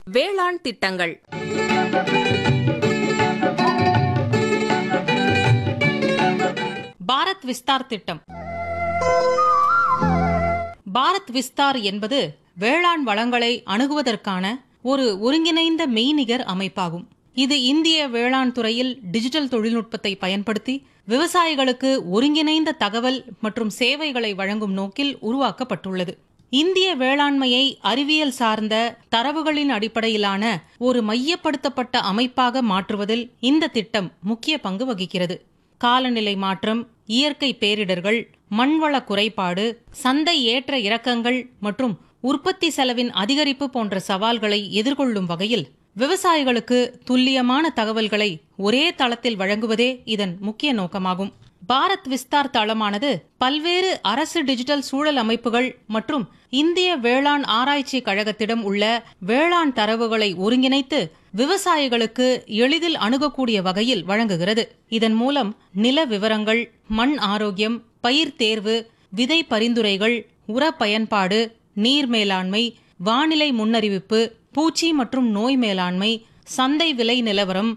வேளாண் திட்டங்கள் பாரத் விஸ்தார் திட்டம் பாரத் விஸ்தார் என்பது வேளாண் வளங்களை அணுகுவதற்கான ஒரு ஒருங்கிணைந்த மெய்நிகர் அமைப்பாகும் இது இந்திய வேளாண் துறையில் டிஜிட்டல் தொழில்நுட்பத்தை பயன்படுத்தி விவசாயிகளுக்கு ஒருங்கிணைந்த தகவல் மற்றும் சேவைகளை வழங்கும் நோக்கில் உருவாக்கப்பட்டுள்ளது இந்திய வேளாண்மையை அறிவியல் சார்ந்த தரவுகளின் அடிப்படையிலான ஒரு மையப்படுத்தப்பட்ட அமைப்பாக மாற்றுவதில் இந்த திட்டம் முக்கிய பங்கு வகிக்கிறது காலநிலை மாற்றம் இயற்கை பேரிடர்கள் மண்வள குறைபாடு சந்தை ஏற்ற இறக்கங்கள் மற்றும் உற்பத்தி செலவின் அதிகரிப்பு போன்ற சவால்களை எதிர்கொள்ளும் வகையில் விவசாயிகளுக்கு துல்லியமான தகவல்களை ஒரே தளத்தில் வழங்குவதே இதன் முக்கிய நோக்கமாகும் பாரத் விஸ்தார் தளமானது பல்வேறு அரசு டிஜிட்டல் சூழல் அமைப்புகள் மற்றும் இந்திய வேளாண் ஆராய்ச்சி கழகத்திடம் உள்ள வேளாண் தரவுகளை ஒருங்கிணைத்து விவசாயிகளுக்கு எளிதில் அணுகக்கூடிய வகையில் வழங்குகிறது இதன் மூலம் நில விவரங்கள் மண் ஆரோக்கியம் பயிர் தேர்வு விதை பரிந்துரைகள் உர பயன்பாடு நீர் மேலாண்மை வானிலை முன்னறிவிப்பு பூச்சி மற்றும் நோய் மேலாண்மை சந்தை விலை நிலவரம்